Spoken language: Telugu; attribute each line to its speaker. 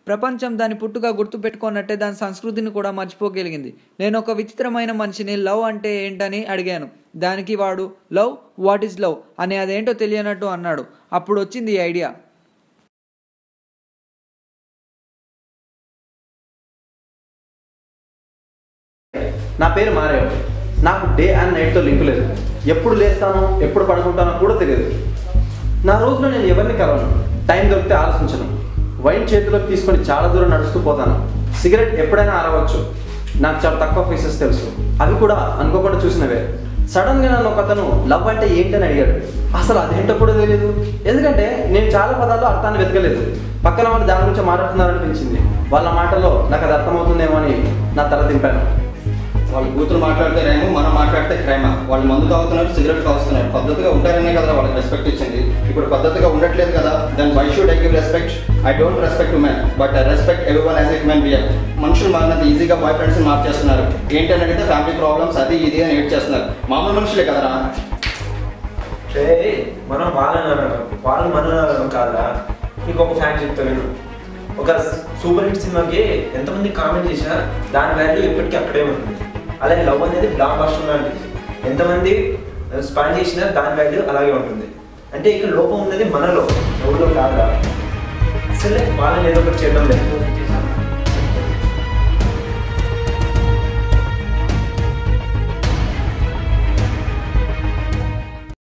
Speaker 1: ప్రపంచం దాని పుట్టుగా గుర్తుపెట్టుకున్నట్టే దాని సంస్కృతిని కూడా మర్చిపోగలిగింది నేను ఒక విచిత్రమైన మనిషిని లవ్ అంటే ఏంటని అడిగాను దానికి వాడు లవ్ వాట్ ఈజ్ లవ్ అని అదేంటో తెలియనట్టు అన్నాడు అప్పుడు వచ్చింది ఈ ఐడియా
Speaker 2: నా పేరు మారేవ్ నాకు డే అండ్ నైట్తో లింక్ లేదు ఎప్పుడు లేస్తానో ఎప్పుడు పడుకుంటానో కూడా తెలియదు నా రోజులో నేను ఎవరిని కలవను టైం దొరికితే ఆలోచించను వైన్ చేతిలోకి తీసుకొని చాలా దూరం నడుస్తూ పోతాను సిగరెట్ ఎప్పుడైనా ఆరవచ్చు నాకు చాలా తక్కువ ఫేసెస్ తెలుసు అవి కూడా అనుకోకుండా చూసినవే సడన్గా నన్ను ఒకతను లవ్ అంటే ఏంటని అడిగాడు అసలు అదేంటో కూడా తెలియదు ఎందుకంటే నేను చాలా పదాల్లో అర్థాన్ని వెతకలేదు పక్కన వాళ్ళు దాని గురించి మాట్లాడుతున్నారనిపించింది వాళ్ళ మాటల్లో నాకు అది అర్థమవుతుందేమో అని నా తల దింపాను
Speaker 3: వాళ్ళు కూతురు మాట్లాడితే రేమో మనం మాట్లాడితే క్రైమా వాళ్ళు మందు తాగుతున్నారు సిగరెట్ కాస్తున్నారు పద్ధతిగా ఉంటారనే కదా వాళ్ళకి రెస్పెక్ట్ ఇచ్చింది ఇప్పుడు పద్ధతిగా ఉండట్లేదు కదా then why should I give respect I don't respect women but I respect every one as a human బియర్ మనుషులు మారినంత ఈజీగా బాయ్ ఫ్రెండ్స్ని మార్చేస్తున్నారు ఏంటని అడిగితే ఫ్యామిలీ ప్రాబ్లమ్స్ అది ఇది అని ఏడ్ చేస్తున్నారు మామూలు మనుషులే కదరా
Speaker 4: రే మనం వాళ్ళని అనడం వాళ్ళు మనం అనడం కాదురా నీకు ఒక ఫ్యాన్ చెప్తాను ఒక సూపర్ హిట్ సినిమాకి ఎంతమంది కామెంట్ చేసినా దాని వాల్యూ ఎప్పటికీ అక్కడే ఉంటుంది అలాగే లవ్ అనేది బ్లాక్ బస్టర్ లాంటిది ఎంతమంది స్పాన్ చేసినా దాని వాల్యూ అలాగే ఉంటుంది అంటే ఇక్కడ లోపం ఉన్నది మనలో ఎవరిలో కాదురా సరే వాళ్ళని ఏదో ఒకటి చేద్దాం లేదు